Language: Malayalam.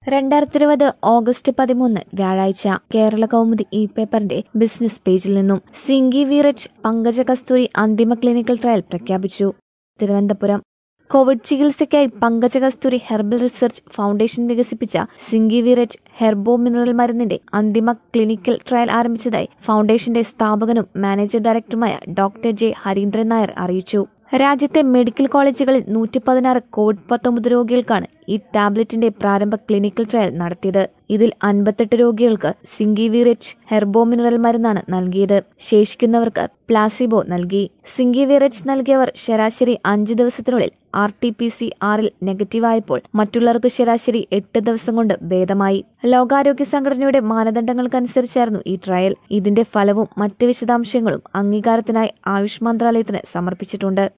രണ്ടായിരത്തി ഇരുപത് ഓഗസ്റ്റ് പതിമൂന്ന് വ്യാഴാഴ്ച കേരള കൗമുദി ഇ പേപ്പറിന്റെ ബിസിനസ് പേജിൽ നിന്നും സിംഗി വീറച്ച് പങ്കജ കസ്തൂരി അന്തിമ ക്ലിനിക്കൽ ട്രയൽ പ്രഖ്യാപിച്ചു തിരുവനന്തപുരം കോവിഡ് ചികിത്സയ്ക്കായി Pankaja Kasthuri herbal research foundation വികസിപ്പിച്ച സിംഗി വീറച്ച് ഹെർബോ മിനറൽ മരുന്നിന്റെ അന്തിമ ക്ലിനിക്കൽ ട്രയൽ ആരംഭിച്ചതായി ഫൗണ്ടേഷന്റെ സ്ഥാപകനും മാനേജർ ഡയറക്ടറുമായ ഡോക്ടർ ജെ ഹരീന്ദ്രൻ നായർ അറിയിച്ചു രാജ്യത്തെ മെഡിക്കൽ കോളേജുകളിൽ നൂറ്റി പതിനാറ് കോവിഡ് പത്തൊമ്പത് രോഗികൾക്കാണ് ഈ ടാബ്ലറ്റിന്റെ പ്രാരംഭ ക്ലിനിക്കൽ ട്രയൽ നടത്തിയത് ഇതിൽ അൻപത്തെട്ട് രോഗികൾക്ക് സിംഗിവിറിച്ച് ഹെർബോ മിനറൽ മരുന്നാണ് നൽകിയത് ശേഷിക്കുന്നവർക്ക് പ്ലാസിബോ നൽകി സിംഗിവിറിച്ച് നൽകിയവർ ശരാശരി അഞ്ച് ദിവസത്തിനുള്ളിൽ ആർ ടി പി സി ആറിൽ നെഗറ്റീവായപ്പോൾ മറ്റുള്ളവർക്ക് ശരാശരി എട്ട് ദിവസം കൊണ്ട് ഭേദമായി ലോകാരോഗ്യ സംഘടനയുടെ മാനദണ്ഡങ്ങൾക്കനുസരിച്ചായിരുന്നു ഈ ട്രയൽ ഇതിന്റെ ഫലവും മറ്റ് വിശദാംശങ്ങളും അംഗീകാരത്തിനായി ആയുഷ് മന്ത്രാലയത്തിന് സമർപ്പിച്ചിട്ടുണ്ട്